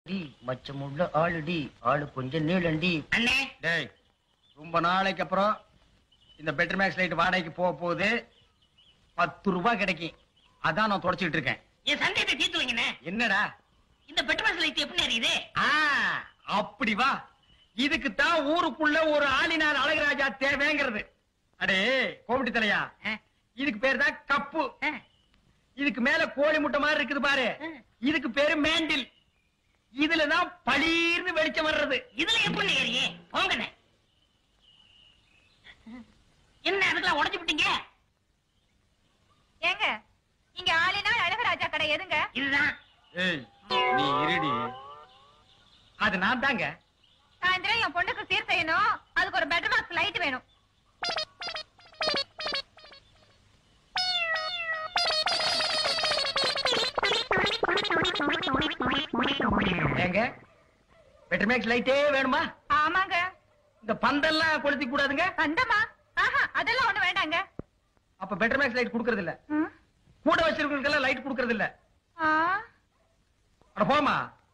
D மச்சமுள்ள ஆளுடி ஆளு கொஞ்சம் நீளண்டி அண்ணே டேய் ரொம்ப நாளைக்கு அப்புறம் இந்த பெட்டர் மேக்ஸ் லைட் வாடகைக்கு போக போகுது பத்து ரூபாய் கிடைக்கும் அதான் நான் தொடச்சிட்டு இருக்கேன் என் சந்தேகத்தை தீர்த்து வைங்கண்ணே என்னடா இந்த பெட்ரோல் லைட் எப்படி எரியுது ஆ அப்படி வா இதுக்கு தான் ஊருக்குள்ள ஒரு ஆளினார் அழகுராஜா தேவைங்கிறது அடே கோமிட்டி தலையா ஆ, இதுக்கு பேர் தான் கப்பு ஆ, இதுக்கு மேல கோழி முட்டை மாதிரி இருக்குது பாரு ஆ. இதுக்கு பேரு மேண்டில் இதுலதான் பளீர்னு வெளிச்சம் வர்றது இதுல எப்படி ஏறியே போங்கண்ணே என்ன அதுக்கெல்லாம் உடைச்சு விட்டீங்க ஏங்க இங்க ஆளினால் அழகராஜா கடை எதுங்க இதுதான் ஏய் நீ இருடி அது நான் தாங்க சாயந்தரம் என் பொண்ணுக்கு சீர் செய்யணும் அதுக்கு ஒரு பெட்டர் பாக்ஸ் லைட் வேணும் ஏங்க பெட்டர் மேக்ஸ் லைட்டே வேணுமா ஆமாங்க இந்த பந்தெல்லாம் கொளுத்தி கூடாதுங்க வந்தமா ஆஹா அதெல்லாம் ஒண்ணு வேண்டாங்க அப்ப பெட்டர் மேக்ஸ் லைட் கொடுக்கறது இல்ல ம். கூட வச்சிருக்கவங்களுக்கெல்லாம் லைட் கொடுக்கறது இல்ல ஆ, அட போமா